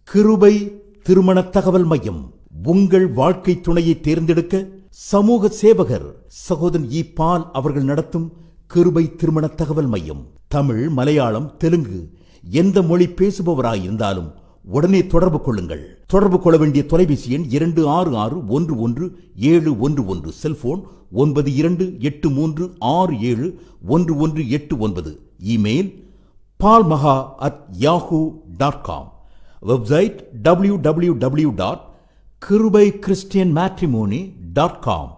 கிருபை திருமண தகவல் மையம் உங்கள் வாழ்க்கை துணையை தேர்ந்தெடுக்க சமூக சேவகர் சகோதரன் இ பால் அவர்கள் நடத்தும் கிருபை திருமண தகவல் மையம் தமிழ் மலையாளம் தெலுங்கு எந்த மொழி பேசுபவராயிருந்தாலும் உடனே தொடர்பு கொள்ளுங்கள் தொடர்பு கொள்ள வேண்டிய தொலைபேசி எண் இரண்டு ஆறு ஆறு ஒன்று ஒன்று ஏழு ஒன்று ஒன்று செல்போன் ஒன்பது இரண்டு எட்டு மூன்று ஆறு ஏழு ஒன்று ஒன்று எட்டு ஒன்பது இமெயில் பால்மகா at Yahoo dot com website W W W dot கிருபை கிறிஸ்டியன் மேட்ரிமோனி டாட் காம்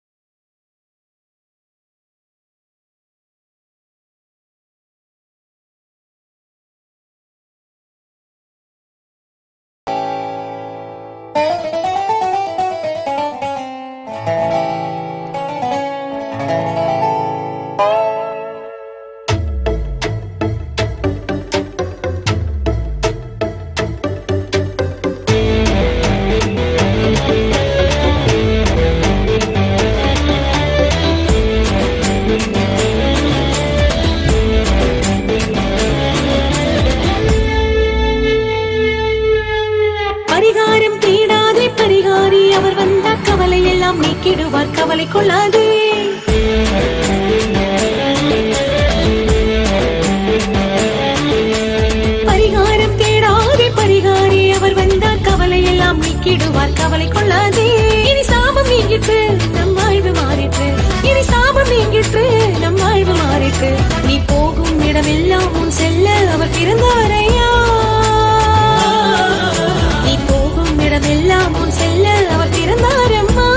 பரிகாரம் தேடாதே பரிகாரி அவர் வந்த கவலை எல்லாம் நீக்கிடுவார் கவலை கொள்ளாதே பரிகாரம் தேடாதே பரிகாரி அவர் வந்த கவலை எல்லாம் நீக்கிடுவார் கவலை கொள்ளாதே இனி சாபம் நீங்கிட்டு நம் வாழ்வு மாறிற்று இனி சாபம் நீங்கிட்டு நம் வாழ்வு மாறிற்று நீ போகும் இடமெல்லாம் உன் செல்ல அவர் பிறந்தாரையா நீ போகும் இடமெல்லாம் உன் செல்ல அவர் பிறந்தாரம்மா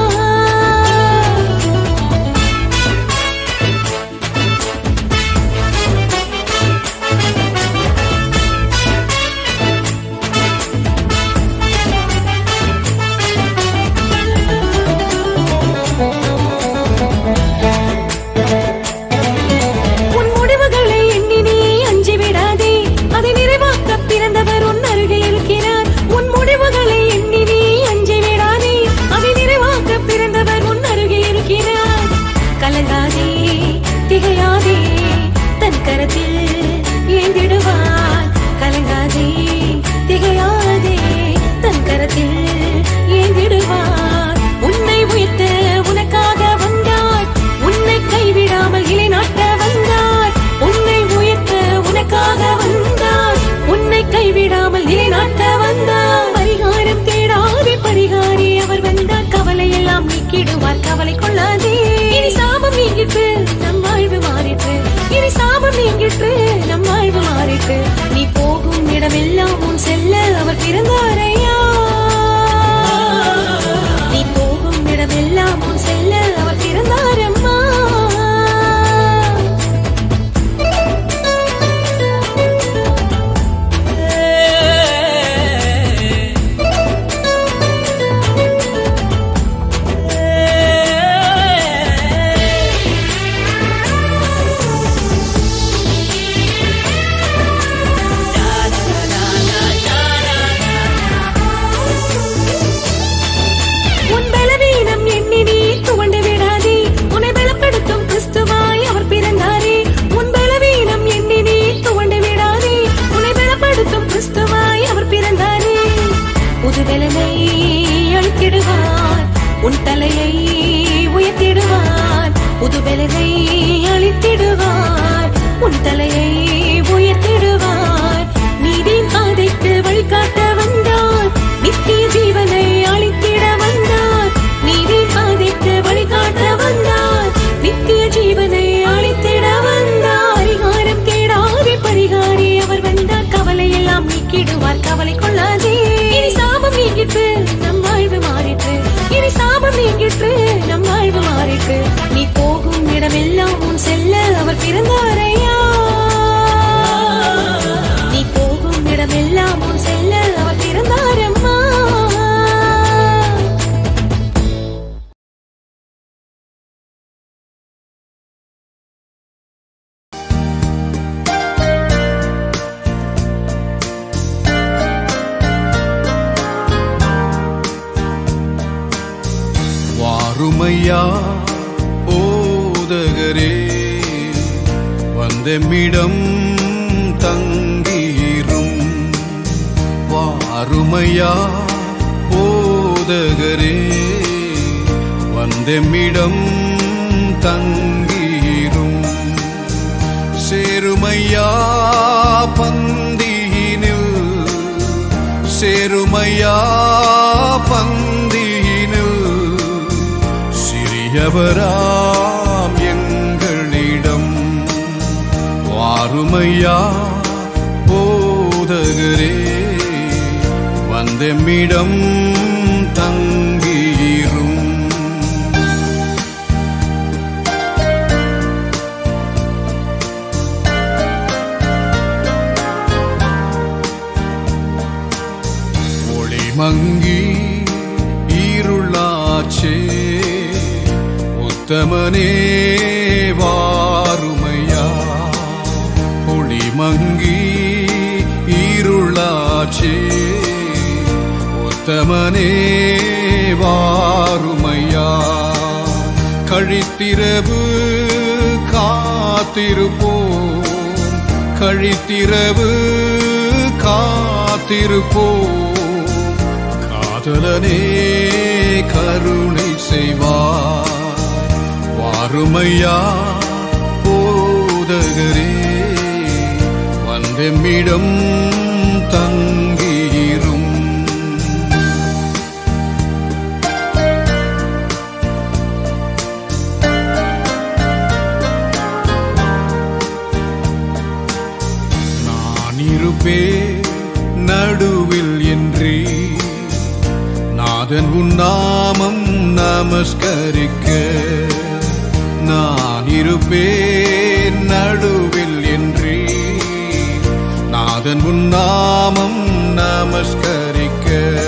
உன் முடிவுகளை எண்ணி நீ அஞ்சி விடாதே அதை நிறைவாக்க பிறந்தவர் உன் அருகில் இருக்கிறார் உன் முடிவுகளை எண்ணி நீ அஞ்சி விடாதே அதை நிறைவாக்க பிறந்தவர் உன் அருகில் இருக்கிறார் கலங்காதே திகையாதே தன் கரத்தில் ஏந்திடுவார் கலங்காதே திகையாதே தன் கரத்தில் ஏந்திடுவார் உன்னை உயர்த்த உனக்காக வந்தார் உன்னை கைவிடாமல் இலைநாட்ட வந்தார் உன்னை உயர்த்த உனக்காக வந்தார் உன்னை கைவிடாமல் நிலைநாட்ட வந்தார் பரிகாரம் தேடாதே பரிகாரி அவர் வந்தார் கவலை எல்லாம் நீக்கிடுவார் கவலை கொள்ளாதே இனி சாபம் நீங்கிட்டு நம் வாழ்வு மாறிற்று இனி சாபம் நீங்கிட்டு நம் வாழ்வு மாறிற்று நீ போகும் இடமெல்லாம் உன் செல்ல அவர் பிறந்தாரையா நீ போகும் இடமெல்லாம் உன் செல்ல அவர் பிறந்தாரம்மா உன் பலவீனம் எண்ணி நீ துவண்டு விடாதே உன்னை பலப்படுத்தும் கிறிஸ்துவாய் அவர் பிறந்தாரே உன் பலவீனம் எண்ணி நீ துவண்டு விடாதே உன்னை பலப்படுத்தும் கிறிஸ்துவாய் அவர் பிறந்தாரே புது பலனை அழித்திடுவார் உன் தலையை உயர்த்திடுவார் புது பலனை அழித்திடுவார் உன் தலையை உயர்த்திடுவார் நீதின் பாதைக்கு வழிகாட்ட வந்தார் நித்திய ஜீவனை அளித்திட வந்தார் நீதின் பாதைக்கு வழிகாட்ட வந்தார் நித்திய ஜீவனை அளித்திட வந்தார் பரிகாரம் தேடாதே பரிகாரி அவர் வந்தார் கவலை எல்லாம் நீக்கிடுவார் கவலை கொள்ளாதே இனி சாபம் நீங்கிட்டு நம் வாழ்வு மாறிற்று இனி சாபம் நீங்கிட்டு நம் வாழ்வு மாறிற்று நீ போகும் இடமெல்லாம் உன் செல்ல அவர் பிறந்தாரையா நீ போகும் இடமெல்லாம் உன் செல்ல அவர் பிறந்தாரம்மா வாருமையா போதகரே வந்தமிடம் தங்கீரும் வாருமையா போதகரே வந்தெம்மிடம் தங்கீரும் சேருமையா பந்தியினில் சேருமையா பந்தியினில் சிறியவராம் எங்களிடம் வாருமையா போதகரே வந்தெம்மிடம் தங்கீரும் ஒளி மங்கி இருளாச்சே உத்தமனே வாருமையா ஒளி மங்கி இருளாச்சே உத்தமனே வாருமையா கழித்திரவு காத்திருப்போம் கழித்திரவு காத்திருப்போம் காதலனே கருணை செய்வார் வாருமையா போதகரே வந்தெம்மிடம் தங்கீரும் நான் இருப்பே நடுவில் என்றே நாதன் உன் நாமம் நமஸ்கரிக்க நான் இருப்பேன் நடுவில் என்றே நாதன் உன் நாமம் நமஸ்கரிக்க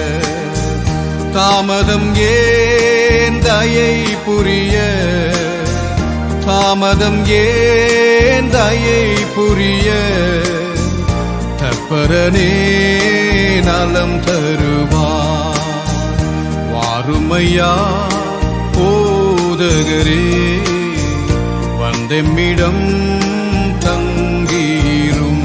தாமதம் ஏன் தயை புரிய தாமதம் ஏன் தயை புரிய தப்பரனே நலம் தருவார் வாருமையா போதகரே வந்தெம்மிடம் தங்கீரும்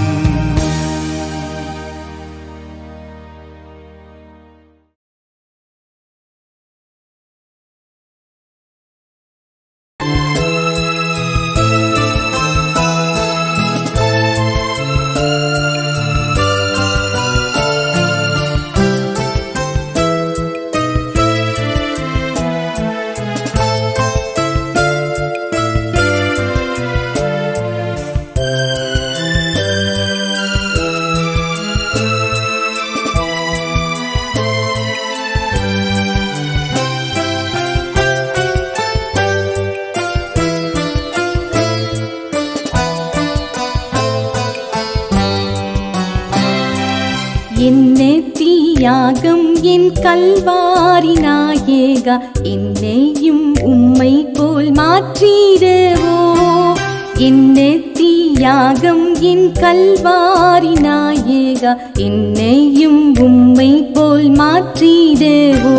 என்ன தீயாகம் என் கல்வாரி நாயேகா என்னையும் உம்மை போல் மாற்றிடவோ என்ன தீயாகம் என் கல்வாரி நாயேகா என்னையும் உம்மை போல் மாற்றிடவோ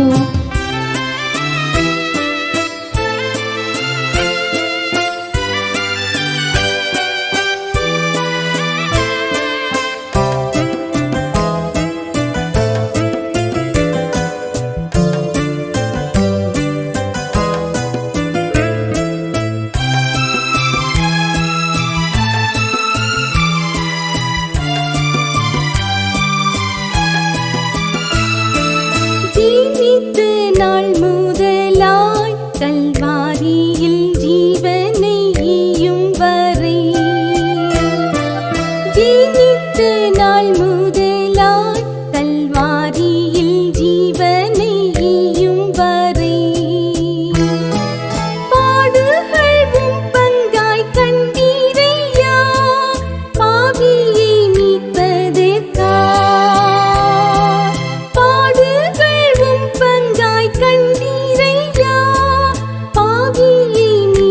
ஜீவித்து நாள் முதலாய் கல்வாரியில் ஜீவனை ஈயும் வரை ஜீவித்து நாள் முதலாய் கல்வாரியில் ஜீவனை ஈயும் வரை பாடுகளும் பங்காய் கண்டீரையா பாவியை மீட்பதற்கா பாடுகளும் பங்காய் கண்டீரையா பாவியை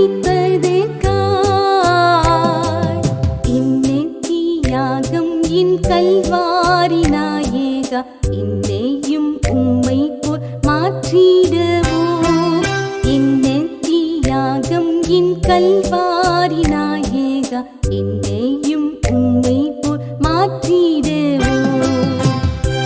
மீட்பதற்காய் இன்னெத்தியாகம் என் கல்வாரி நாயேகா என்னையும் உம்மை போல் மாற்றிடவோ இன்னெத்தியாகம் என் கல்வாரி நாயேகா என்னையும் உம்மை போல் மாற்றிடவோ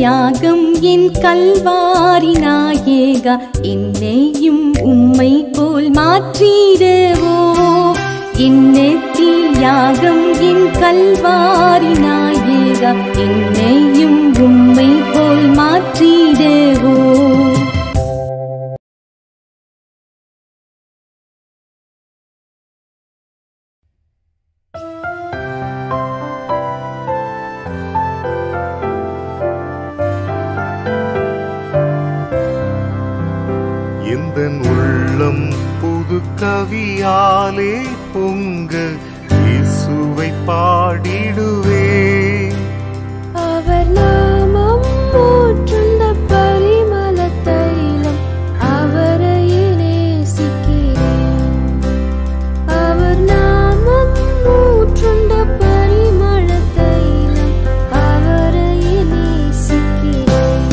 தியாகம் என் கல்வாரி நாயேகா என்னையும் உம்மை போல் மாற்றிடுவோ என்ன தியாகம் என் கல்வாரி நாயேகா என்னையும் உம்மை போல் மாற்றிடுவோ எந்த உள்ளம் புது கவியாலே பொங்க இயேசுவை பாடிடுவே அவர் நாமம் ஊற்றுண்ட பரிமள தைலம் அவரையே நேசிக்கிறேன் அவர் நாமம் ஊற்றுண்ட பரிமள தைலம் அவரையே நேசிக்கிறேன்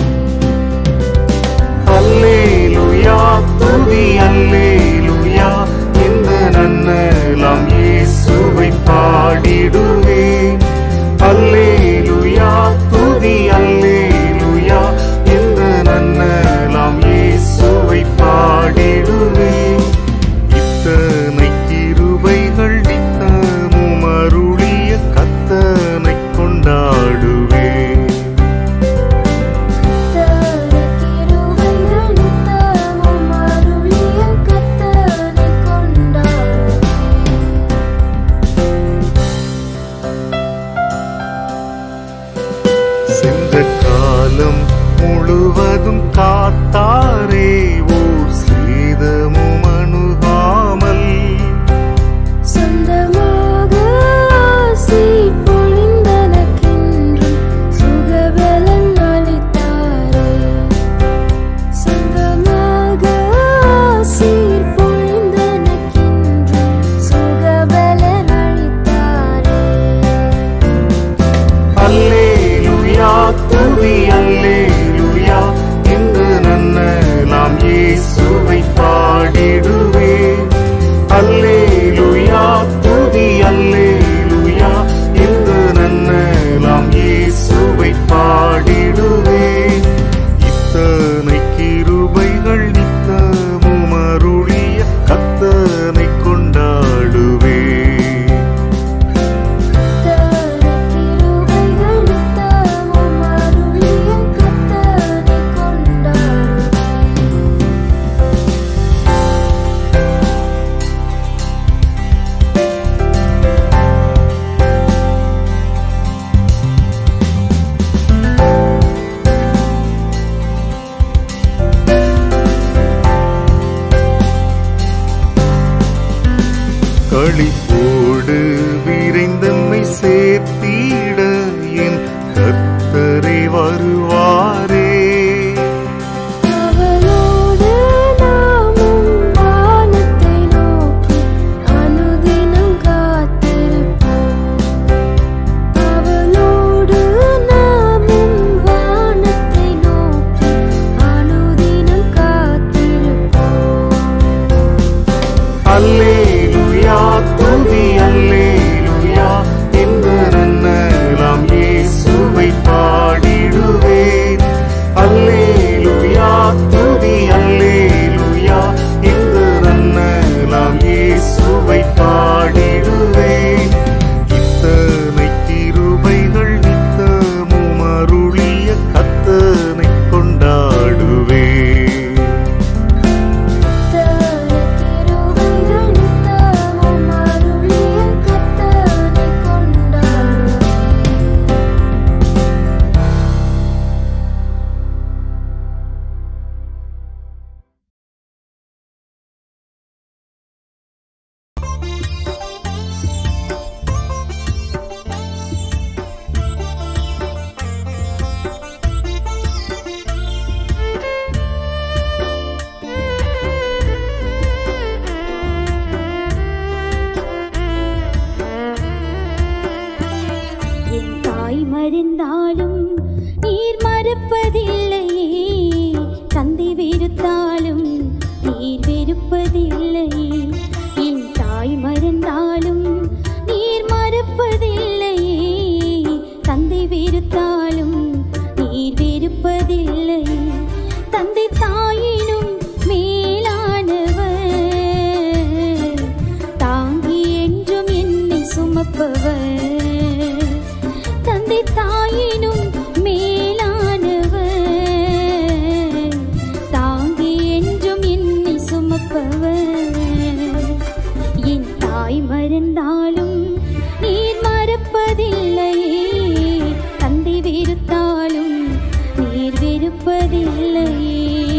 அல்லேலுயா துதி அல்லேலுயா இந்த நன்னலாம் இயேசுவை பாடிடுவே அல்லேலுயா துதி அல்லேலுயா இந்த நன்னலாம் இயேசுவை பாடிடுவே இத்தனை கிருபைகள் நித்தமும் அருளிய கத்தனை கொண்டாடுவே கிருபைகள் நித்தமும் அருளிய கர்த்தனை கொண்டாடுவேன். சென்ற காலம் முழுவதும் காத்தாரே ஓர் சேதமும் அணுகாமல் சொந்தமாக ஆசி பொழிந்தனக்கென்றும் சுகபலன் அளித்தாரே. சொந்தமாக ஆசி பொழிந்தனக்கென்றும் சுகபலன் அளித்தாரே. அல்லேலுயா துதி அல்லேலுயா என்று நன்னலாம் இயேசுவை பாடிடுவே அல்லேலுயா துதி அல்லேலுயா என்று நன்னலாம் இயேசுவை பாடிடுவே இத்தனை கிருபைகள் நித்தமும் அருளிய கத்தனை கொண்டாடுவே கிருபைகள் நித்தமும் அருளிய கர்த்தனை கொண்டாடுவேன். களிப்போடு விரைந்தம்மை சேர்த்திட என் கர்த்தரே வருவாரே அவளோடு நாமும் வானத்தை நோக்கி அனுதினம் காத்திருப்போம். அவளோடு நாமும் வானத்தை நோக்கி அனுதினம் காத்திருப்போம். அல்லேலுயா துதி அல்லேலுயா என்று நன்னலாம் இயேசுவை பாடிடுவேன் அல்லேலுயா துதி அல்லேலுயா என்று நன்னலாம் இயேசுவை பாடிடுவேன் இத்தனை கிருபைகள் நித்தமும் அருளிய கத்தனை கொண்டாடுவேன் கிருபைகள் நித்தமும் அருளிய கர்த்தனை கொண்டாடுவேன். என் தாய் மறந்தாலும் நீர் மறப்பதில்லையே தந்தை வெறுத்தாலும் நீர் வெறுப்பதில்லையே என் தாய் மறந்தாலும் நீர் மறப்பதில்லையே தந்தை வெறுத்தாலும் நீர் வெறுப்பதில்லையே சுமப்பவர் தந்தை தாயினும் மேலானவர் தாங்கி என்றும் என்னை சுமப்பவர் என் தாய் மறந்தாலும் நீர் மறப்பதில்லையே தந்தை வெறுத்தாலும் நீர் வெறுப்பதில்லையே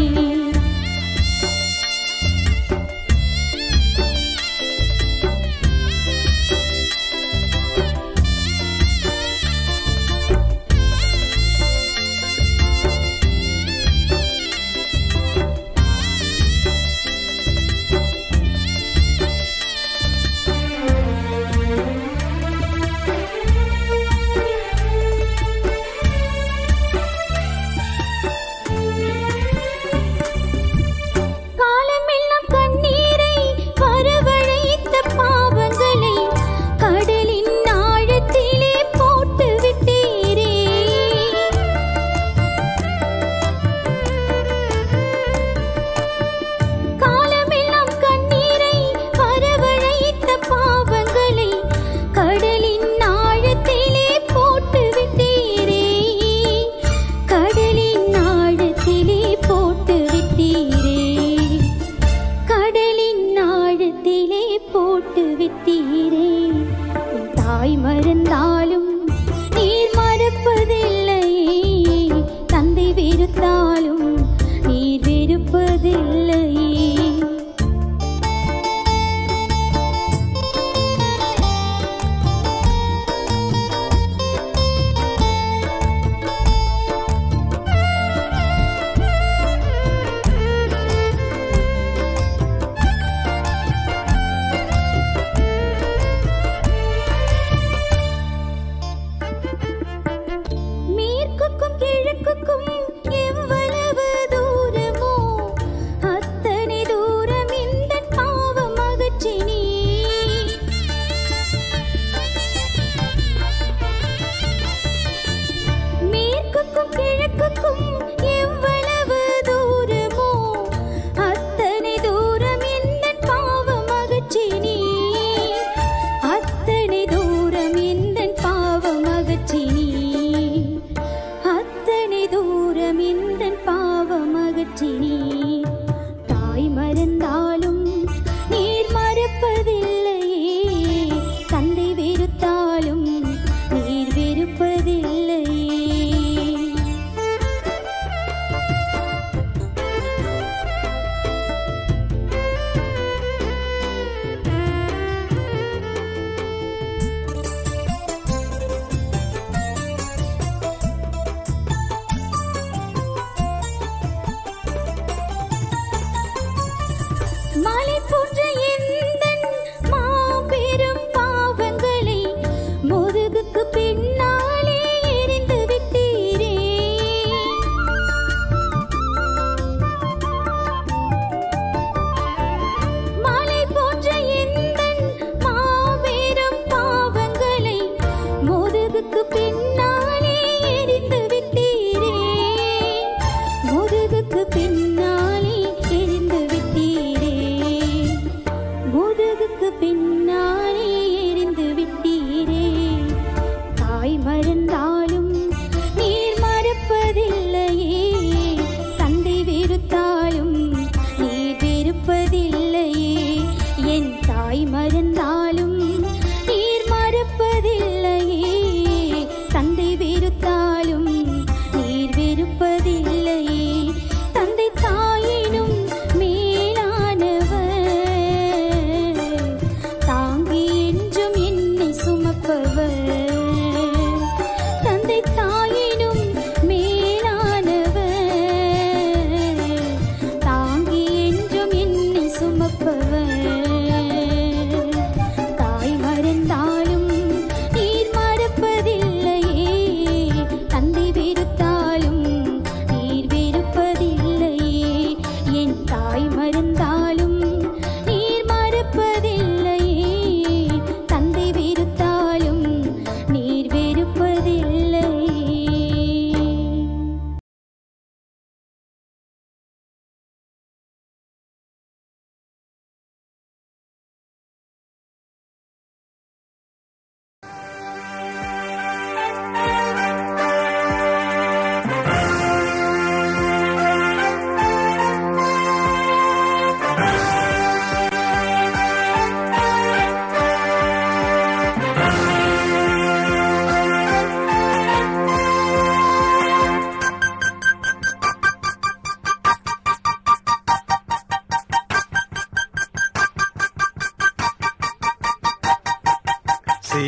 காலமெல்லாம் கண்ணீரை வரவழைத்த பாவங்களை கடலின் ஆழத்திலே போட்டு விட்டீரே காலமெல்லாம் கண்ணீரை வரவழைத்த பாவங்களை கடலின் ஆழத்திலே போட்டு விட்டீரே கடலின் ஆழத்திலே போட்டு விட்டீரே கடலின் ஆழத்திலே போட்டு விட்டீரே என் தாய் மறந்தாலும் நீர் மறப்பதில்லையே தந்தை வெறுத்தாலும் நீர் வெறுப்பதில்லையே மேற்குக்கும் கிழக்குக்கும் எவ்வளவு தூரமோ அத்தனை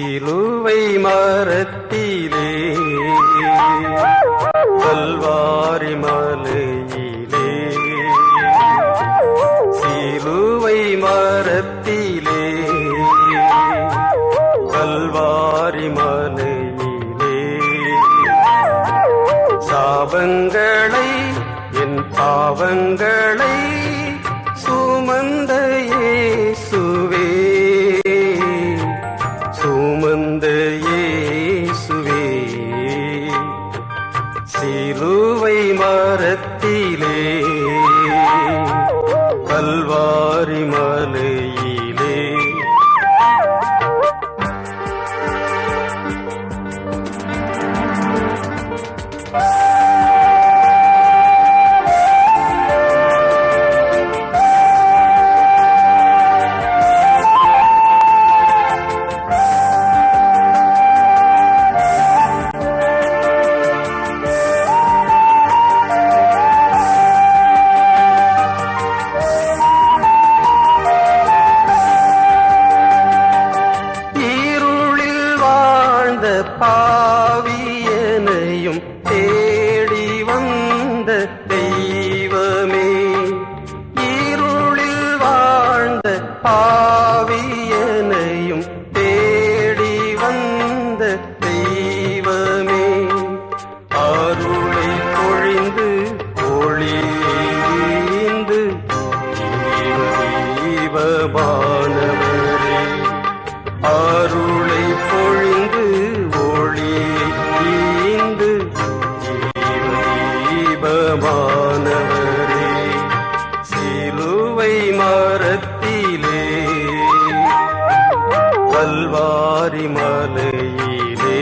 சிலுவை மரத்திலே கல்வாரி மலையிலே சிலுவை மரத்திலே கல்வாரி மலையிலே சாபங்களை என் பாவங்களை சுமந்த இயேசுவே சுமந்த இயேசுவே சிலுவை மரத்திலே கல்வாரி மலையிலே இருளில் வாழ்ந்த பாவியனையும் தேடி வந்த தெய்வமே இருளில் வாழ்ந்த பாவியனையும் தேடி வந்த தெய்வமே அருளை பொழிந்து ஒளிந்து ஜீவமானவரே அருளை பொழிந்து ஒளி ஈந்து ஜீவதீபமானவரே சிலுவை மரத்திலே கல்வாரி மலையிலே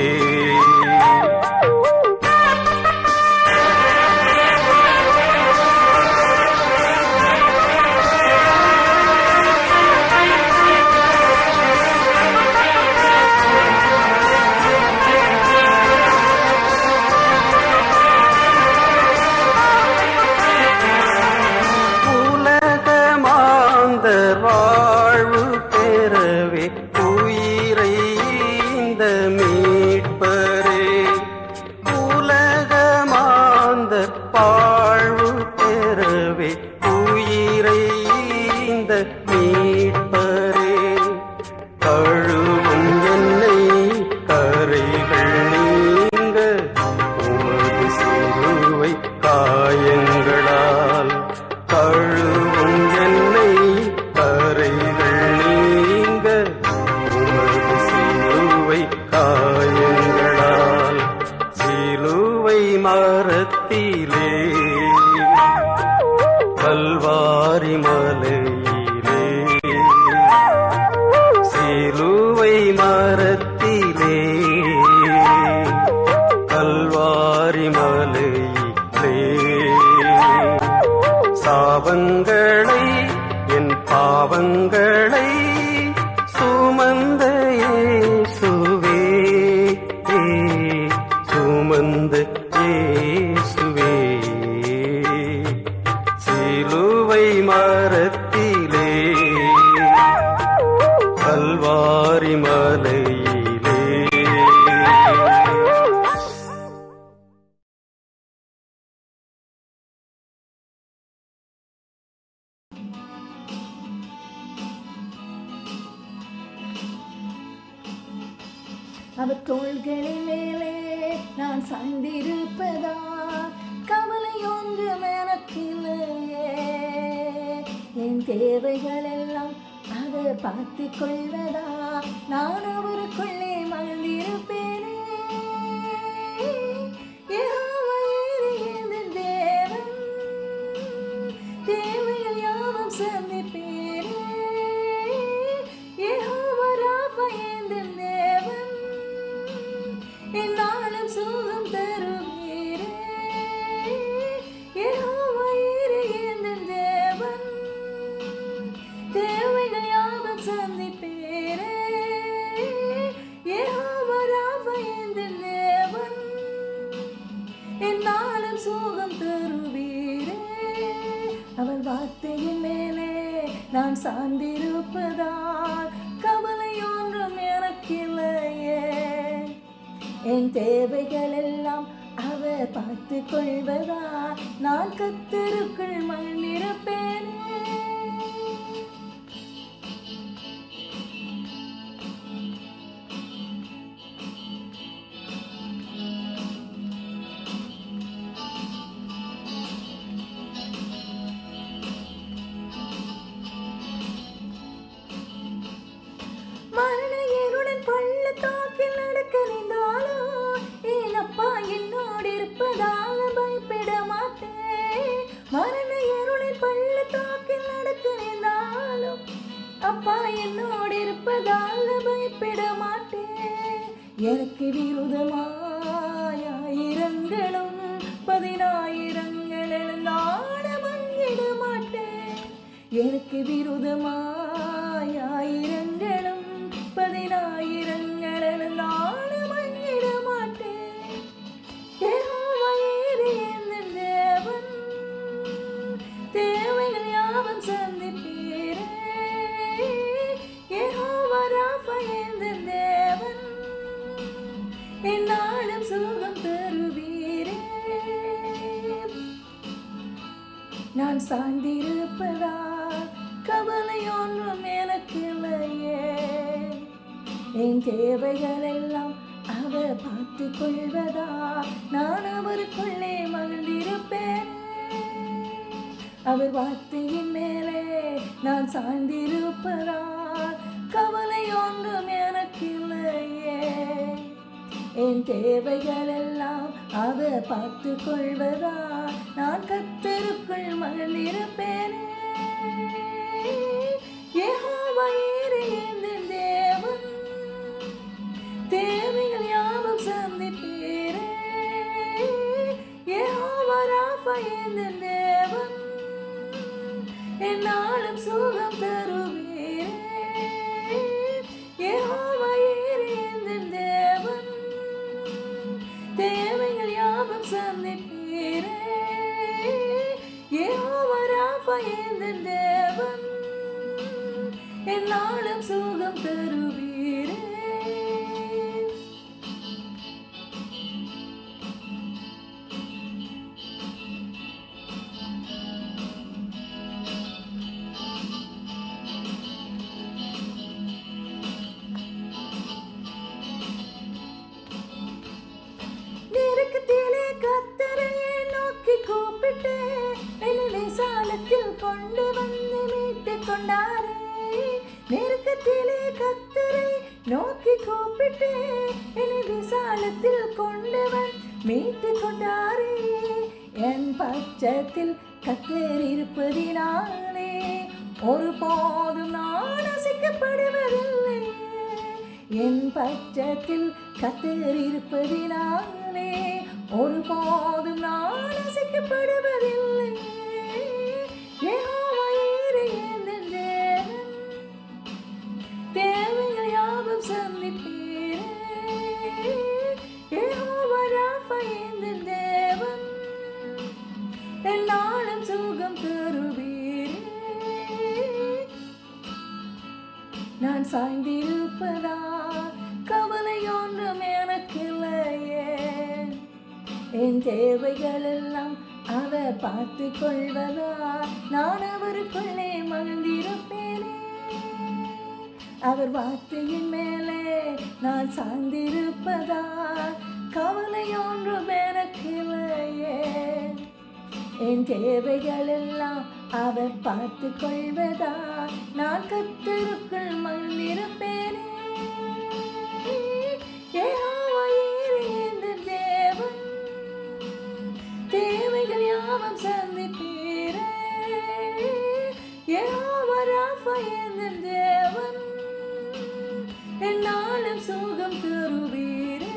உலகமாந்தர் வாழ்வு பெறவே உயிரை இந்த மீட்பரே உலகமாந்தர் வாழ்வு பெறவே உயிரை இந்த மீட்பரே கழுவும் என்னை கரைகள் நீங்க உமது சிலுவை காயங்களால் கழுவும் என்னை கரைகள் நீங்க உமது சிலுவை காயங்களால் சிலுவை மரத்திலே கல்வாரி மலையிலே சிலுவை மரத்திலே கல்வாரி மலையிலே சாபங்களை என் பாவங்களை சுமந்த இயேசுவே சுமந்த இயேசுவே சிலுவை மரத்திலே கல்வாரி மலையிலே அவர் தோள்களின் மேலே நான் சாய்ந்திருப்பதா கவலை ஒன்றும் எனக்கில்லையே என் தேவைகள் எல்லாம் அவர் பார்த்து கொள்வதா நான் அவருக்குள்ளே மகிழ்ந்திருப்பேனே யெகோவா என் தேவன் தேவைகள் யாவும் சந்திப்பேனே யெகோவா ராபா என் தேவன் என்னாலும் சுகம் தருவீரே யெகோவா இரு என் தேவன் தேவைகள் யாவும் சந்திப்பீரே யெகோவா ராபா என் தேவன் என்னாலும் சுகம் தருவீரே அவள் வார்த்தையின் மேலே நான் சார்ந்திருப்பதால் கவலை ஒன்றும் எனக்கில்லையே என் தேவைகள் எல்லாம் அவர் பார்த்து கொள்வதா நான் கத்தருக்குள் மகிழ்ந்திருப்பேனே மரண இருளின் பள்ளத்தாக்கில் நடக்க நின்றாலும் என் அப்பா என்னோடு இருப்பதால் பயப்பட மாட்டேன் மரண இருளின் பள்ளத்தாக்கில் நடக்க நின்றாலும் அப்பா என்னோடு இருப்பதால் பயப்பட மாட்டேன் எனக்கு விருதமாய் ஆயிரங்களும் பதினாயிரங்கள் எழுந்தாட மங்கிட மாட்டேன் எனக்கு விருதமாய் ஆயிரங்களும் பதினாயிரங்கள் எழுந்தாட மங்கிட மாட்டேன் யெகோவா ஈரே என் தேவன் தேவைகள் யாவும் சந்திப்பீரே யெகோவா ராஃபா என் தேவன் என்னாலும் சுகம் தருவீரே நான் சார்ந்திருப்பதா கவலை ஒன்றும் எனக்கு இல்லையே என் தேவைகள் எல்லாம் அவர் பார்த்து கொள்வதா நான் அவருக்குள்ளே மகிழ்ந்திருப்பேன் அவர் வார்த்தையின் மேலே நான் சார்ந்திருப்பதா கவலை ஒன்றும் எனக்கு இல்லையே என் தேவைகள் எல்லாம் அவர் பார்த்து கொள்வதா நான் கத்தருக்குள் மகிழ்ந்திருப்பேனே யெகோவா ஈரே என் தேவன் தேவைகள் யாவும் சந்திப்பீரே யெகோவா ராஃபா என் தேவன் என்னாலும் சுகம் தருவீரே யெகோவா ஈரே என் தேவன் தேவைகள் யாவும் சந்திப்பீரே யெகோவா ராஃபா என் தேவன் என்னாலும் சுகம் தருவீரே நெருக்கத்திலே கத்தரையே நோக்கி கூப்பிட்டு என்னை சாலத்தில் கொண்டு வந்து மீட்டு கொண்டாரே நெருக்கத்திலே கத்தரை நோக்கி கூப்பிட்டு என்னை விசாலத்தில் கொண்டு வந்து மீட்டு கொண்டாரே என் பட்சத்தில் கத்தர் இருப்பதினாலே ஒரு போதும் நான் அசைக்கப்படுவதில்லை என் பட்சத்தில் கத்தர் இருப்பதினாலே ஒரு போதும் நான் அசைக்கப்படுவதில்லை யெகோவா ஈரே என் தேவன், தேவைகள் யாவும் சந்திப்பீரே யெகோவா ராஃபா என் தேவன் என்னாலும் சுகம் தருவீரே நான் சாய்ந்திருப்பதா கவலை ஒன்றும் எனக்கில்லையே என் தேவைகள் எல்லாம் அவர் பார்த்து கொள்வதா நான் அவருக்குள்ளே மகிழ்ந்திருப்பேனே அவர் வார்த்தையின் மேலே நான் சார்ந்திருப்பதா கவலை ஒன்றும் எனக்கில்லையே என் தேவைகள் எல்லாம் அவர் பார்த்து கொள்வதா நான் கத்தருக்குள் மகிழ்ந்திருப்பேனே யெகோவா ஈரே என் தேவன் தேவைகள் யாவும் சந்திப்பீரே யெகோவா ராஃபா என் தேவன் என்னாலும் சுகம் தருவீரே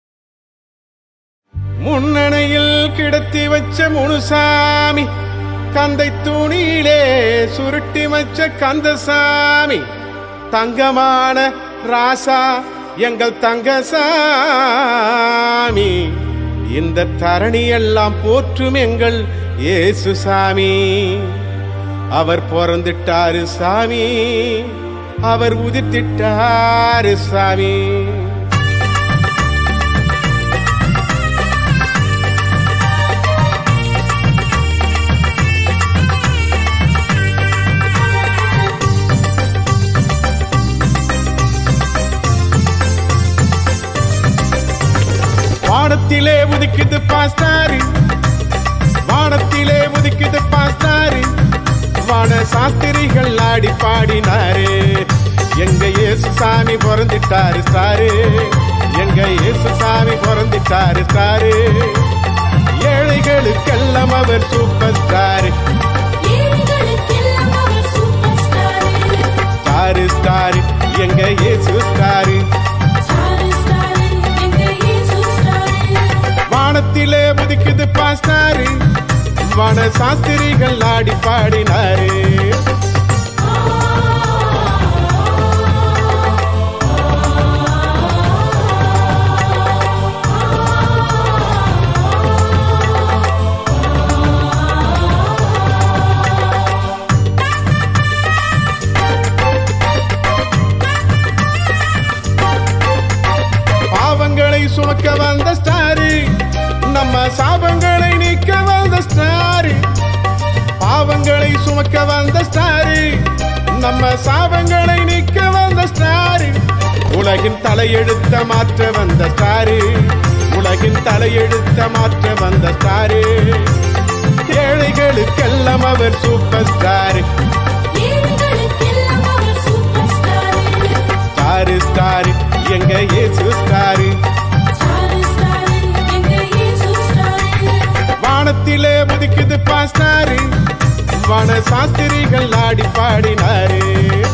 முன்னணையில் கிடத்தி வச்ச முனுசாமி கந்தை துணியிலே சுருட்டி வச்ச கந்தசாமி தங்கமான ராசா எங்கள் தங்கசாமி இந்த தரணி எல்லாம் போற்றும் எங்கள் இயேசு சாமி அவர் பிறந்துட்டாரு சாமி அவர் உதித்திட்டாரு சாமி வானத்திலே உதிக்குது பாஸ்டாரு வானத்திலே உதிக்குது பாஸ்டாரு வான சாஸ்திரிகள் ஆடி பாடினாரு எங்க இயேசு சாமி பிறந்துட்டாரு ஸ்டாரு எங்க இயேசு சாமி பிறந்துட்டாரு ஸ்டாரு ஏழைகளுக்கெல்லாம் அவர் சூப்பர் ஸ்டாரு ஏழைகளுக்கெல்லாம் அவர் சூப்பர் ஸ்டார் ஸ்டாரு ஸ்டாரு எங்க இயேசு ஸ்டாரு ஸ்டார் ஸ்டார் எங்க இயேசு ஸ்டார் வானத்திலே உதிக்குது பாஸ்டாரு வான சாஸ்திரிகள் ஆடி பாடினாரு பாவங்களை சுமக்க வந்த ஸ்டாரு நம்ம சாபங்களை நீக்க வந்த ஸ்டாரு பாவங்களை சுமக்க வந்த ஸ்டாரு நம்ம சாபங்களை நீக்க வந்த ஸ்டாரு உலகின் தலையெழுத்த மாற்ற வந்த ஸ்டாரு உலகின் தலையெழுத்த மாற்ற வந்த ஸ்டாரு ஏழைகளுக்கெல்லாம் அவர் சூப்பர் ஸ்டாரு ஏழைகளுக்கெல்லாம் அவர் சூப்பர் ஸ்டார் ஸ்டாரு ஸ்டாரு எங்க இயேசு ஸ்டாரு ஸ்டார் ஸ்டார் எங்க இயேசு ஸ்டார் வானத்திலே உதிக்குது பாஸ்டாரு வான சாஸ்திரிகள் ஆடி பாடினாரு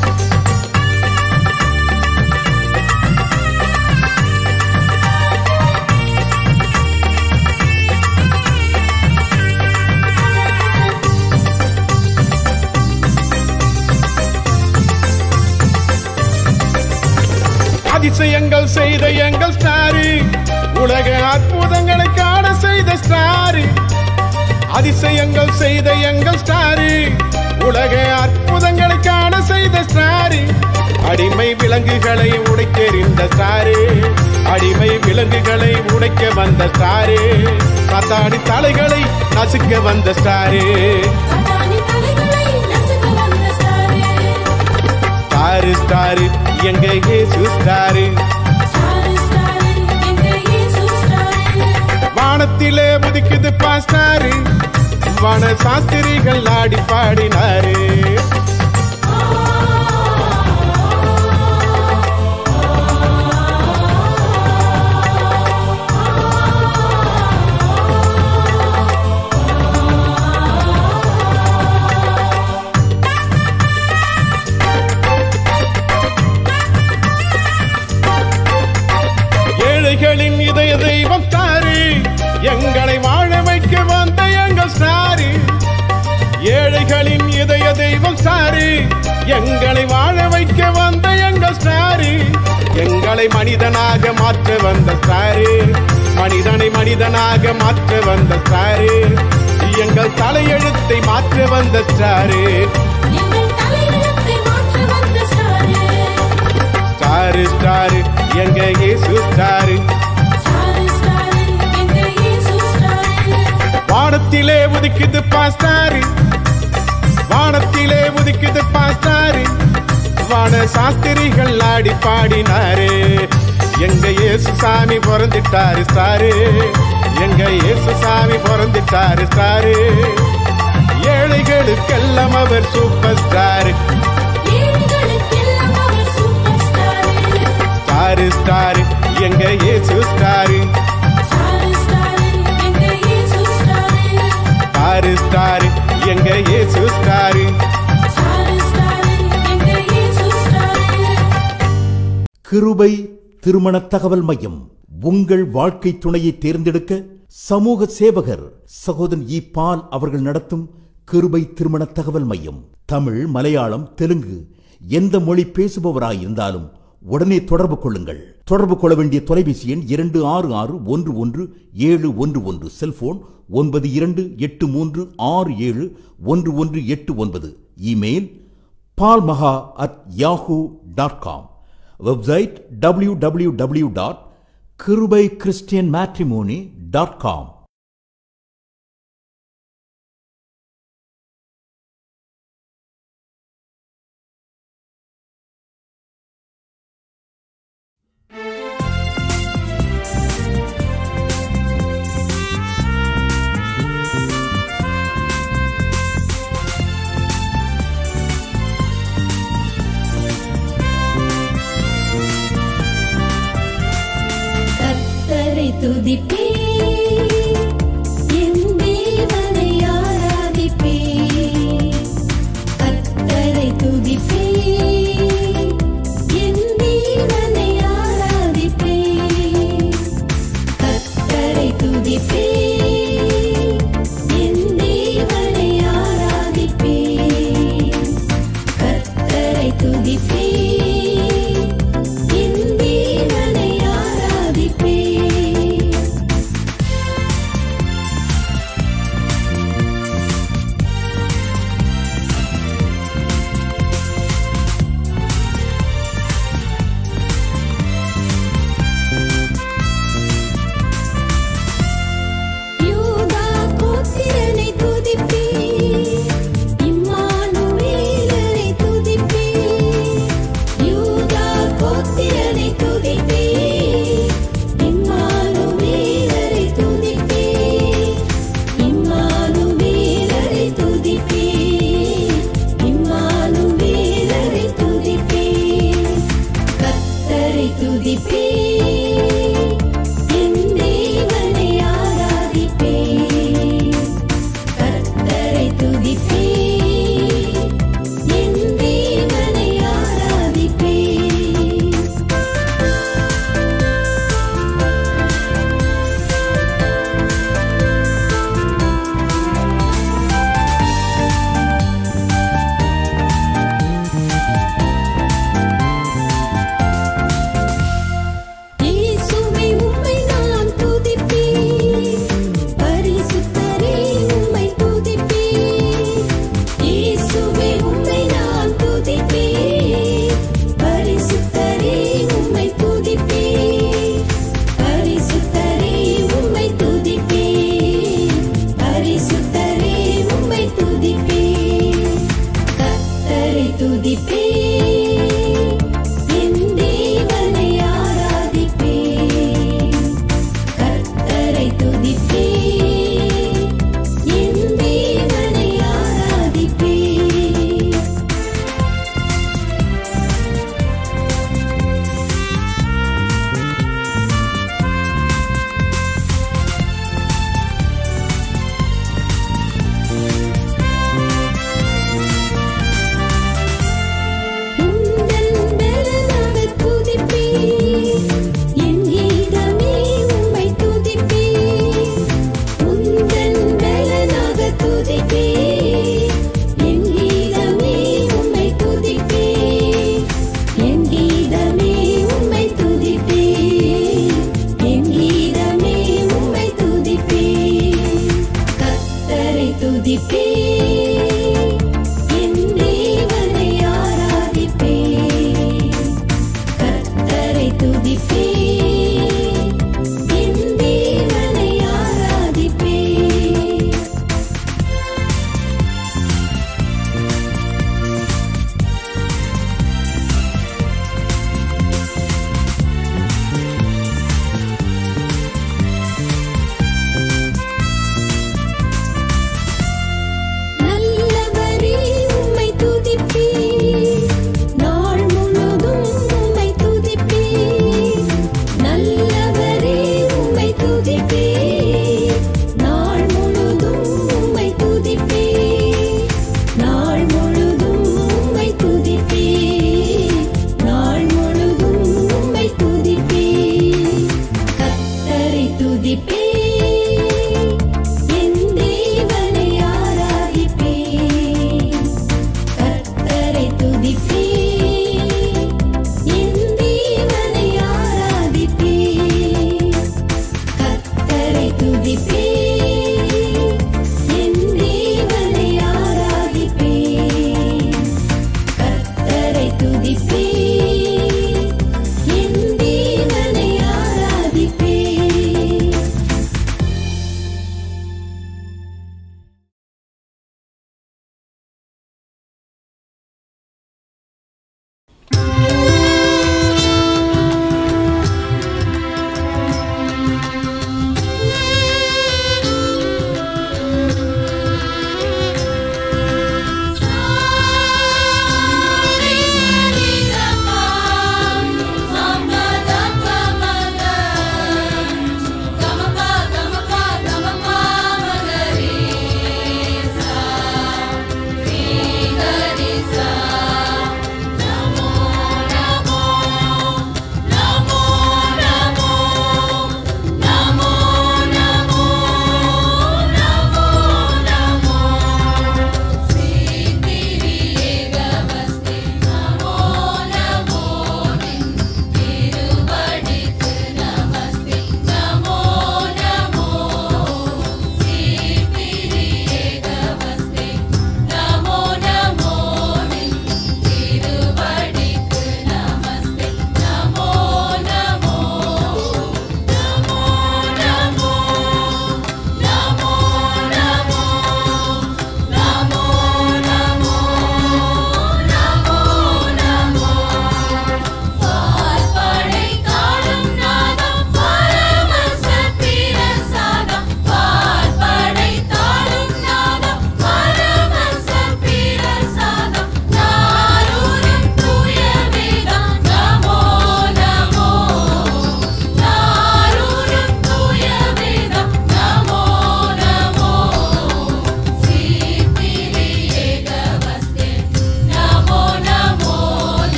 அதிசயங்கள் செய்த எங்கள் ஸ்டாரு உலக அற்புதங்களை காண செய்த ஸ்டாரு அதிசயங்கள் செய்த எங்கள் ஸ்டாரு உலக அற்புதங்களை காண செய்த ஸ்டாரு அடிமை விலங்குகளை உடைத்தெறிந்த ஸ்டாரு அடிமை விலங்குகளை உடைக்க வந்த ஸ்டாரு காத்தாடி தலைகளை நசுக்க வந்த ஸ்டாரு சதானி தலைகளை நசுக்க வந்த ஸ்டார் ஸ்டாரு ஸ்டாரு எங்க இயேசு ஸ்டாரு ஸ்டார் ஸ்டார் எங்க இயேசு ஸ்டார் வானத்திலே உதிக்குது பாஸ்டாரு வான சாஸ்திரிகள் ஆடி பாடினாரு ஏழைகளின் இதய தெய்வம் ஸ்டாரு எங்களை வாழ வைக்க வந்த எங்கள் ஸ்டாரு ஏழைகளின் இதய தெய்வம் ஸ்டாரு எங்களை வாழ வைக்க வந்த எங்கள் ஸ்டாரு எங்களை மனிதனாக மாற்ற வந்த ஸ்டாரு மனிதனை மனிதனாக மாற்ற வந்த ஸ்டாரு எங்கள் தலையெழுத்தை மாற்ற வந்த ஸ்டாரு எங்கள் தலையெழுத்தை மாற்ற வந்த ஸ்டார் ஸ்டாரு ஸ்டாரு எங்க இயேசு ஸ்டாரு ஸ்டார் ஸ்டார் எங்க இயேசு ஸ்டார் வானத்திலே உதிக்குது பாஸ்டாரு வானத்திலே உதிக்குது பாஸ்டாரு வான சாஸ்திரிகள் ஆடி பாடினாரு எங்க இயேசு சாமி பிறந்துட்டாரு ஸ்டாரு எங்க இயேசு சாமி பிறந்துட்டாரு ஸ்டாரு ஏழைகளுக்கெல்லாம் அவர் சூப்பர் ஸ்டாரு ஏழைகளுக்கெல்லாம் அவர் சூப்பர் ஸ்டார் ஸ்டாரு ஸ்டாரு எங்க இயேசு ஸ்டாரு ஸ்டார் ஸ்டார் எங்க இயேசு ஸ்டார் ஸ்டாரு ஸ்டாரு எங்க இயேசு ஸ்டாரு ஸ்டார் ஸ்டார் எங்க இயேசு ஸ்டார் கிருபை திருமண தகவல் மையம் உங்கள் வாழ்க்கை துணையை தேர்ந்தெடுக்க சமூக சேவகர் சகோதரன் இ பால் அவர்கள் நடத்தும் கிருபை திருமண தகவல் மையம் தமிழ் மலையாளம் தெலுங்கு எந்த மொழி பேசுபவராயிருந்தாலும் உடனே தொடர்பு கொள்ளுங்கள் தொடர்பு கொள்ள வேண்டிய தொலைபேசி எண் இரண்டு ஆறு ஆறு ஒன்று ஒன்று ஏழு ஒன்று ஒன்று செல்போன் ஒன்பது இரண்டு எட்டு மூன்று ஆறு ஏழு ஒன்று ஒன்று எட்டு ஒன்பது இமெயில் பால்மகா at Yahoo dot com website W W W dot கிருபை கிறிஸ்டியன் மேட்ரிமோனி டாட் காம் கத்தரை துதிப்பேன்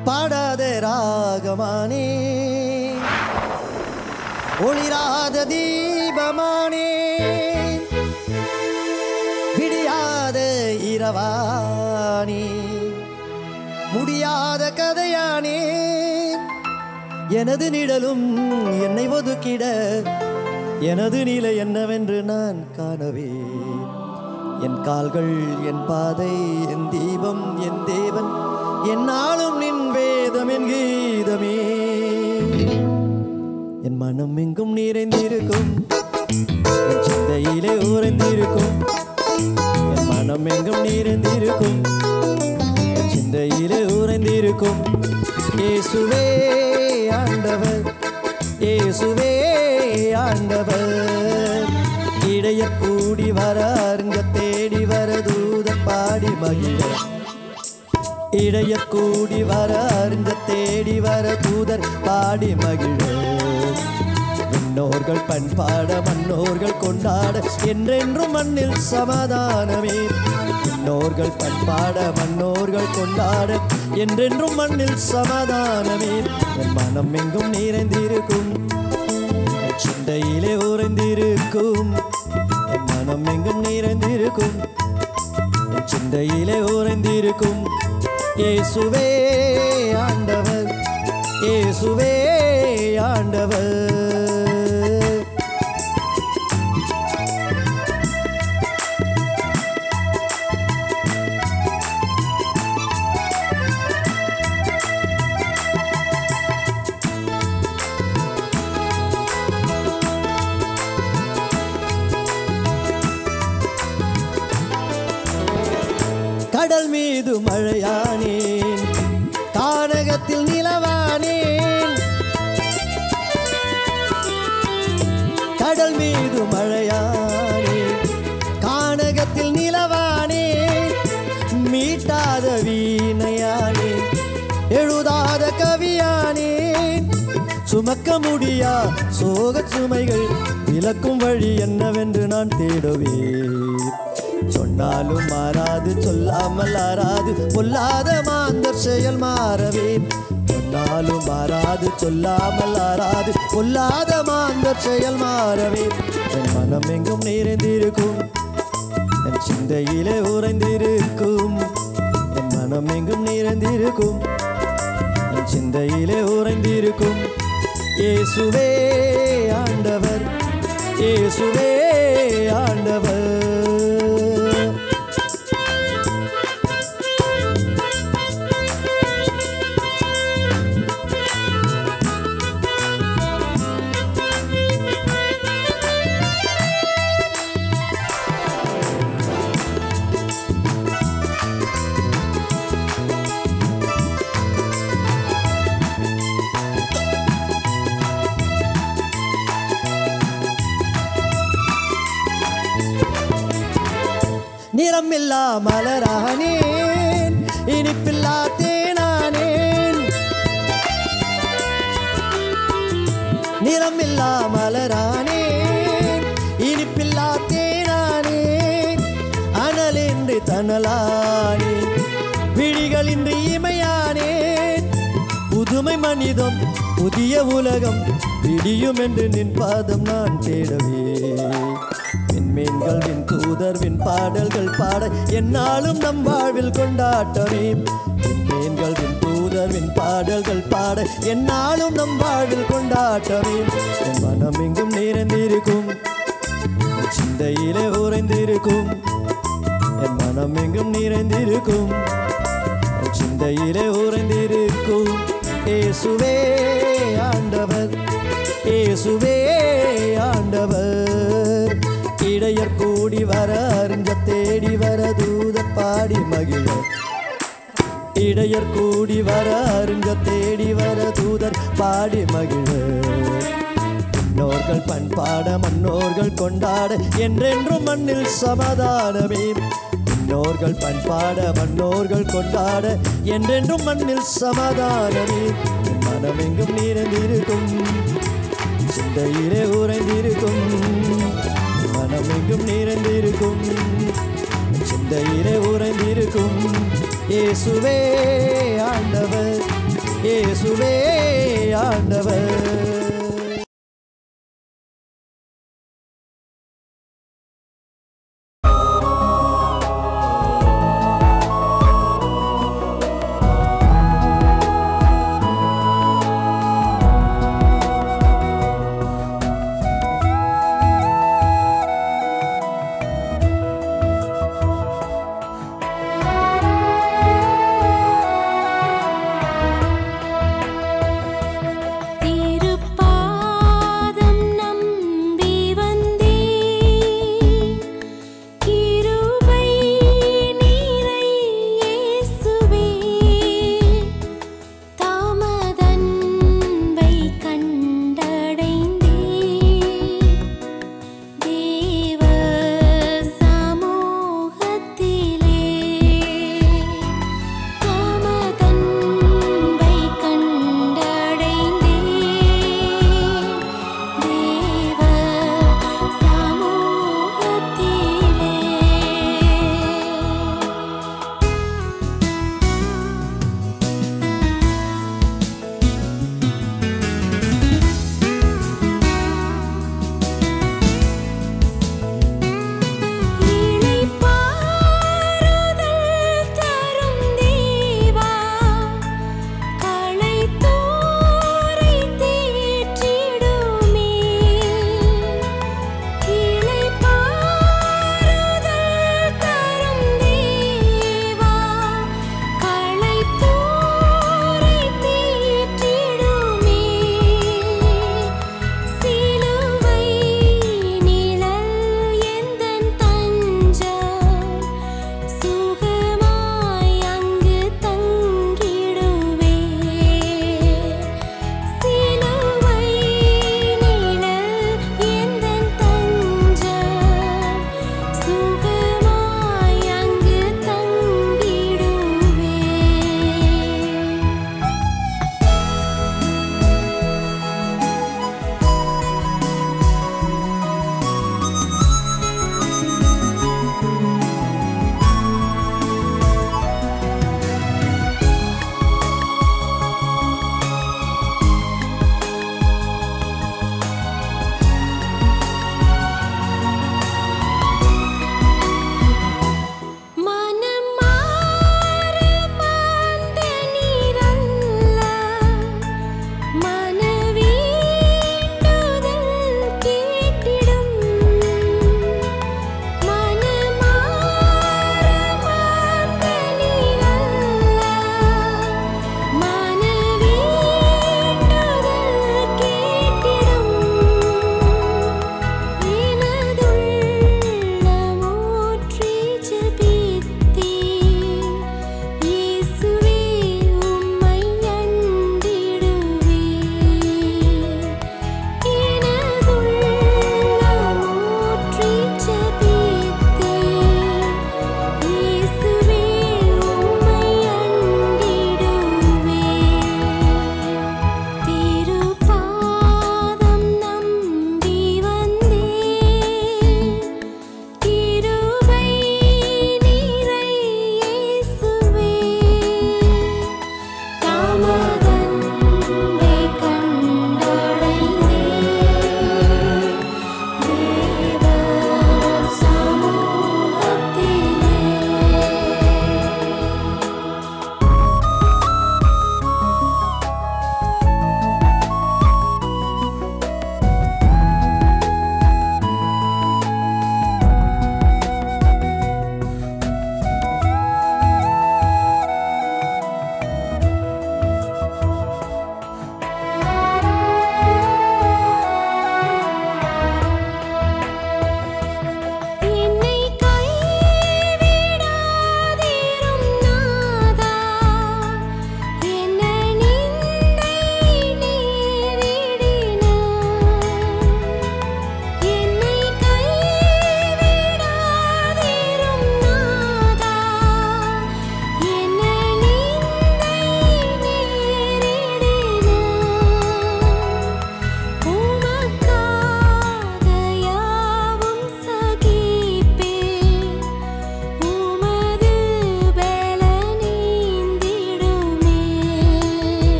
பாடாத ராகமானே ஒளிராத தீபமானே விடியாத இரவானே முடியாத கதையானே எனது நிழலும் என்னை ஒதுக்கிட எனது நிலை என்னவென்று நான் காணவே என் கால்கள் என் பாதை என் தீபம் என் தேவன் என்னாலும் நின் வேதம் என் கீதமே என் மனம் எங்கும் நிறைந்திருக்கும் என் சிந்தையிலே உறைந்திருக்கும் என் மனம் எங்கும் நிறைந்திருக்கும் என் சிந்தையிலே உறைந்திருக்கும் இயேசுவே ஆண்டவர் இயேசுவே ஆண்டவர் இடைய கூடி வர அருங்க தேடி வர தூத பாடி மகிழ இடைய கூடி வர அருங்க தேடி வர தூதர் பாடி மகிழ விண்ணோர்கள் பண்பாட மன்னோர்கள் கொண்டாட என்றென்றும் மண்ணில் சமாதானமே விண்ணோர்கள் பண்பாட மன்னோர்கள் கொண்டாட என்றென்றும் மண்ணில் சமாதானமே என் மனம் எங்கும் நிறைந்திருக்கும் என் சிந்தையிலே உறைந்திருக்கும் என் மனம் எங்கும் நிறைந்திருக்கும் என் சிந்தையிலே உறைந்திருக்கும் இயேசுவே ஆண்டவர் இயேசுவே ஆண்டவர் கடல் மீது மழையானேன் கானகத்தில் நிலவானேன் கடல் மீது மழையானேன் கானகத்தில் நிலவானேன் மீட்டாத வீணையானேன் எழுதாத கவியானேன் சுமக்க முடியா சோகச் சுமைகள் விளக்கும் வழி என்னவென்று நான் தேடுவேன் சொன்னாலும் மாறாது சொல்லாமல் ஆறாது பொல்லாத மாந்தர் செயல் மாறவே சொன்னாலும் மாறாது சொல்லாமல் ஆறாது பொல்லாத மாந்தர் செயல் மாறவே என் மனம் எங்கும் நிறைந்திருக்கும் என் சிந்தையிலே உறைந்திருக்கும் என் மனம் எங்கும் நிறைந்திருக்கும் என் சிந்தையிலே உறைந்திருக்கும் இயேசுவே ஆண்டவர் இயேசுவே ஆண்டவர் நிறமில்லா மலரானேன் இனிப்பில்லா தேனானேன் நிறமில்லா மலரானேன் இனிப்பில்லா தேனானேன் அனலின்றி தனலானேன் விழிகளின்றி இமையானேன் புதுமை மனிதம் புதிய உலகம் விடியும் என்று நின் பாதம் நான் தேடவே விண்மீன்கள் விண் தூதர் விண் பாடல்கள் பாட என்னாலும் நம் வாழ்வில் கொண்டாட்டமே விண்மீன்கள் விண் தூதர் விண் பாடல்கள் பாட என்னாலும் நம் வாழ்வில் கொண்டாட்டமே என் மனம் எங்கும் நிறைந்திருக்கும் என் சிந்தையிலே உறைந்திருக்கும் என் மனம் எங்கும் நிறைந்திருக்கும் என் சிந்தையிலே உறைந்திருக்கும் இயேசுவே ஆண்டவர் இயேசுவே ஆண்டவர் இடையர் கூடி வர அறிஞ்ச தேடி வர தூத பாடி மகிழ இடையர் கூடி வர அறிஞ்ச தேடி வர தூதர் பாடி மகிழ முன்னோர்கள் பண்பாட மன்னோர்கள் கொண்டாட என்றென்றும் மண்ணில் சமாதானமே முன்னோர்கள் பண்பாட மன்னோர்கள் கொண்டாட என்றென்றும் மண்ணில் சமாதானமே என் மனமெங்கும் நிறைந்திருக்கும் சிந்தையிலே உறைந்திருக்கும் என் மனமெங்கும் நிறைந்திருக்கும் சிந்தையிலே உறைந்திருக்கும் இயேசுவே ஆண்டவர் இயேசுவே ஆண்டவர்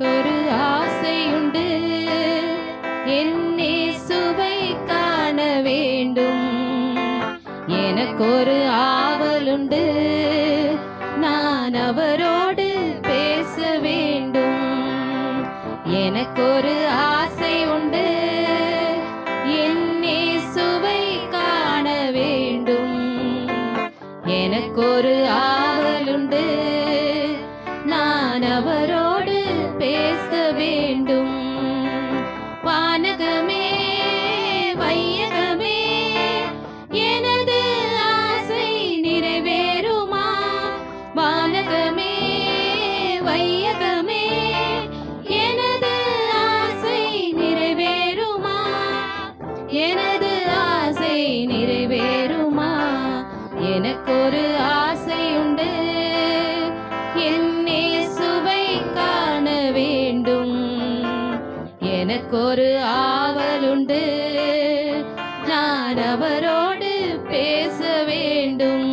எனக்கொரு ஆசையுண்டு என்னே சுவை காண வேண்டும் எனக்கொரு ஆவலுண்டு நான் அவரோடு பேச வேண்டும் எனக்கொரு ஆசை உண்டு என்னே சுவை காண வேண்டும் எனக்கொரு ஆவலுண்டு நான் அவரோடு பேச வேண்டும் வானகமே வையகமே எனது ஆசை நிறைவேறுமா வானகமே வையகமே எனது ஆசை நிறைவேறுமா எனது ஆசை நிறைவேறுமா எனக்கொரு ஆசை உண்டு என்னே சுவை காண வேண்டும் எனக்கொரு ஆவலுண்டு நான் அவரோடு பேச வேண்டும்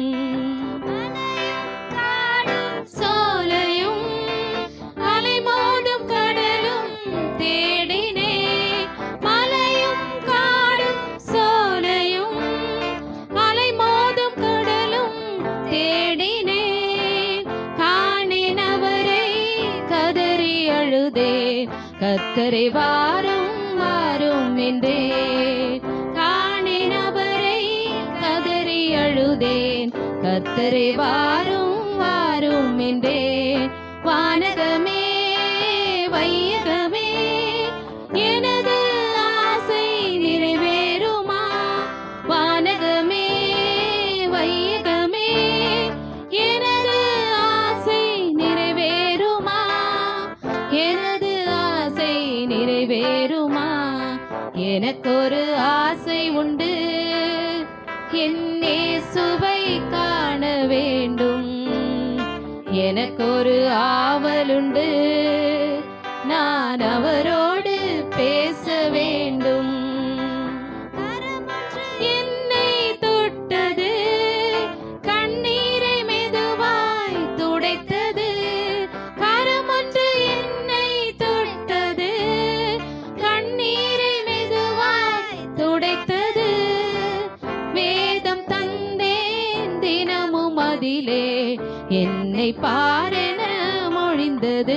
சோலையும் அலைமோதும் கடலும் தேடினே மலையும் காடும் சோலையும் அலைமோதும் கடலும் தேடினே காணின் அவரை கதறி அழுதே கத்தரை வாரும் வாரும் என்றே காணின் அவரை கதறி அழுதேன் கத்தரை வாரும் வாரும் என்றே வானகமே வையகமே எனது ஆசை நிறைவேறுமா வானகமே வையகமே எனது ஆசை நிறைவேறுமா எனது ஆசை நிறைவேறுமா எனக்கொரு ஆசை உண்டு என்னே சுவை காண வேண்டும் எனக்கொரு ஆவலுண்டு நான் அவரோடு பேச வேண்டும் என்னை தொட்டது கண்ணீரை மெதுவாய் துடைத்தது கரமொன்று என்னை தொட்டது கண்ணீரை மெதுவாய் துடைத்தது வேதம் தந்தேன் தினமும் அதிலே என்னை பாரென மொழிந்தது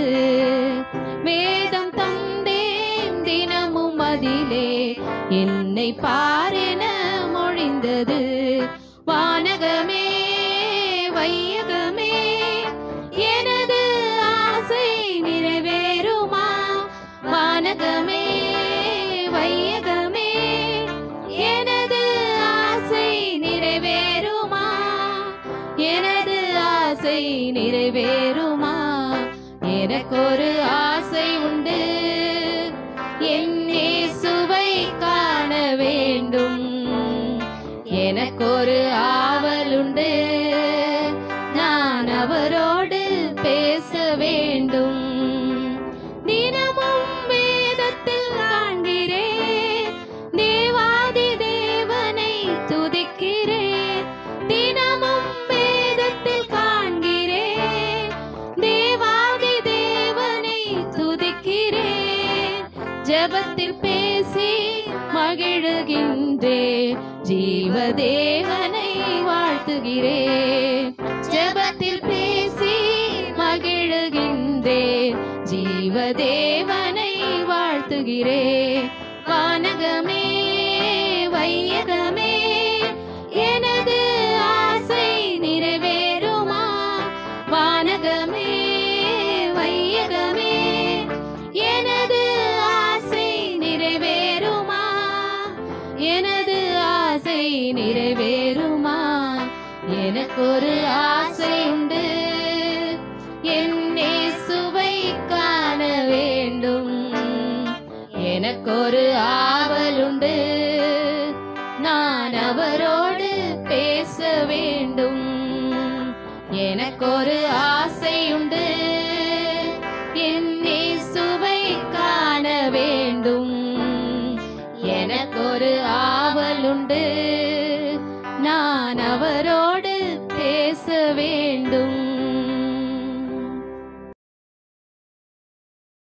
வேதம் தந்தேன் தினமும் அதிலே என்னை பாரென மொழிந்தது வானகமே வையகமே எனது ஆசை நிறைவேறுமா வானகமே வையகமே எனது ஆசை நிறைவேறுமா எனது ஆசை நிறைவேறுமா எனக்கொரு ஆசை உண்டு என்னே சுவை காண வேண்டும் எனக்கொரு ஆவலுண்டு நான் அவரோடு பேச வேண்டும் தினமும் வேதத்தில் காண்கிறேன் தேவாதி தேவனை துதிக்கிறேன் தினமும் வேதத்தில் காண்கிறேன் தேவாதி தேவனை துதிக்கிறேன் ஜெபத்தில் பேசி மகிழுகின்றேன் ஜீவ தேவனை வாழ்த்துகிறேன் ஜெபத்தில் பேசி மகிழுகின்றேன் ஜீவ தேவனை வாழ்த்துகிறேன் வானகமே வையகமே எனது ஆசை நிறைவேறுமா வானகமே வையகமே எனது ஆசை நிறைவேறுமா எனது ஆசை நிறைவேறுமா எனக்கொரு ஆசை உண்டு என்னே சுவை காண வேண்டும் எனக்கொரு ஆவலுண்டு நான் அவரோடு பேச வேண்டும் எனக்கொரு ஆசை உண்டு என்னே சுவை காண வேண்டும் எனக்கொரு ஆவலுண்டு நான் அவரோடு பேச வேண்டும்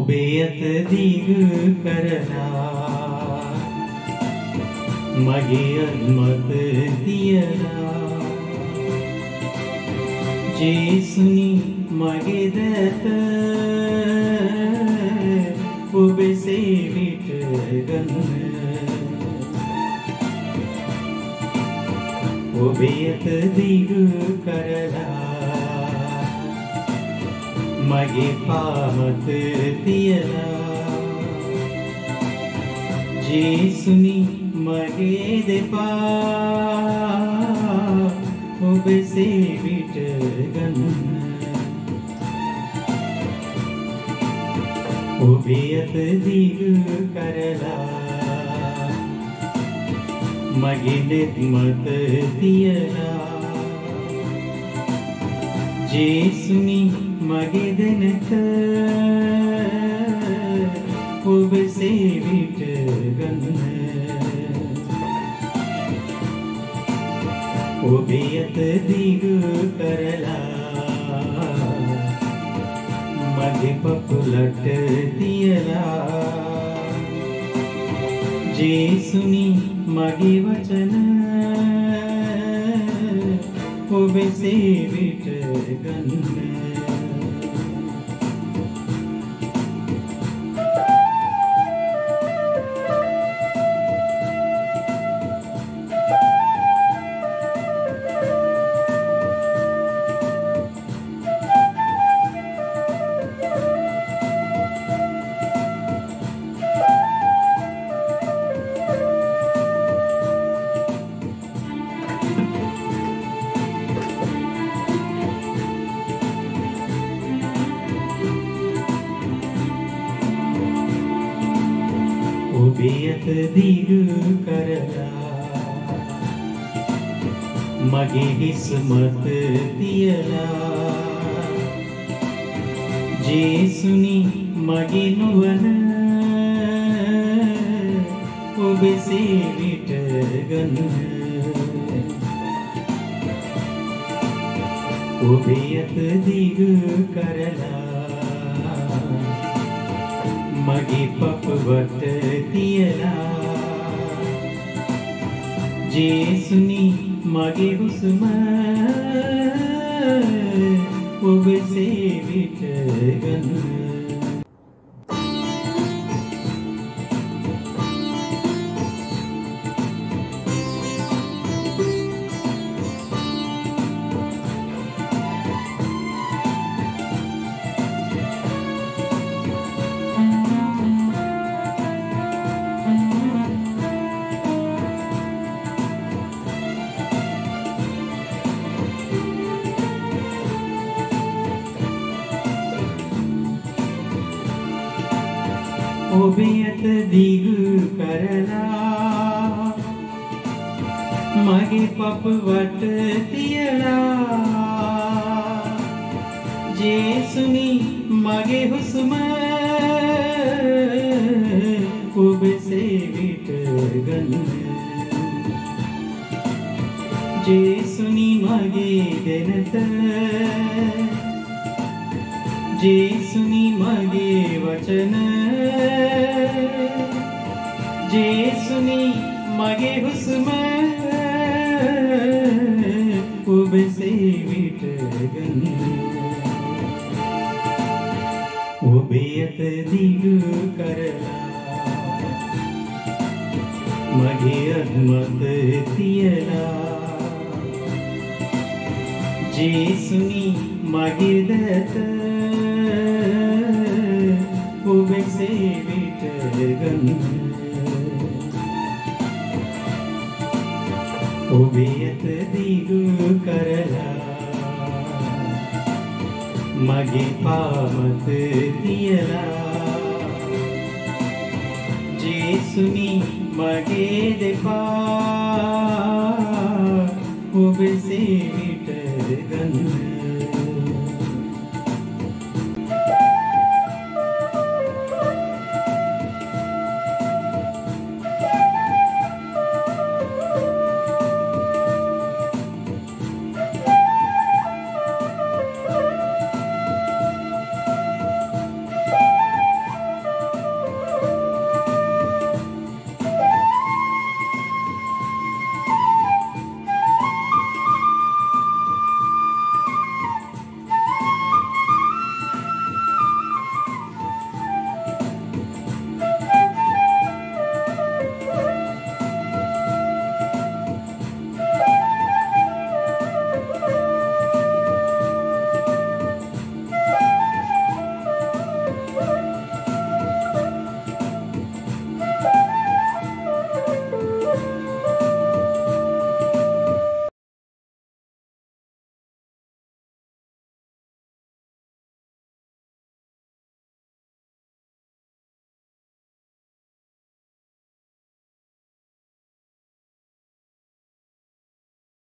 ඔබේත දීග කරලා මගේ අත්මත තියලා ජේසුනි මගේ දැත ඔබෙසේ විට ගන්න ඔබේ අත දිගු කරලා මගේ පාමත තියලා ජේසුනි මගේ දෙපා ඔබෙසේ විට ගන්න ඔබේ අත දිගු කරලා මගේ නෙත් මත තියලා ජේසුනි මගේ දෙනත ඔබ සේවිට ගන්න ඔබේ අත දිගු කරලා මගේ පපුලට තියලා ජේසුනි මගේ වචන ඔබෙසේ විට ගන්න ඔබේ අත දිගු කරලා මගේ හිස් මත තියලා ජේසුනි මගේ නුවණ ඔබෙසේ විට ගන්න ඔබේ අත දිගු කරලා මගේ පපුවට තියලා ජේසුනි මගේ හුස්ම ඔබසේ විට ගන්න ඔබේ අත දිගු කරලා මගේ පපුවට තියලා ජේසුනි මගේ හුස්ම ඔබසේ විට ගන්න ජේසුනි මගේ දෙනත ජේසුනි මගේ වචන ජේසුනි මගේ හුස්ම ඔබසේ විට ගන්න ඔබේ අත දිගු කරලා මගේ අත්මත තියලා ජේසුනි මගේ දැත ඔබසේ විට ගන්න ඔබේ අත දිගු කරලා මගේ පාමත තියලා ජේසුනි මගේ දෙපා ඔබසේ විට ගන්න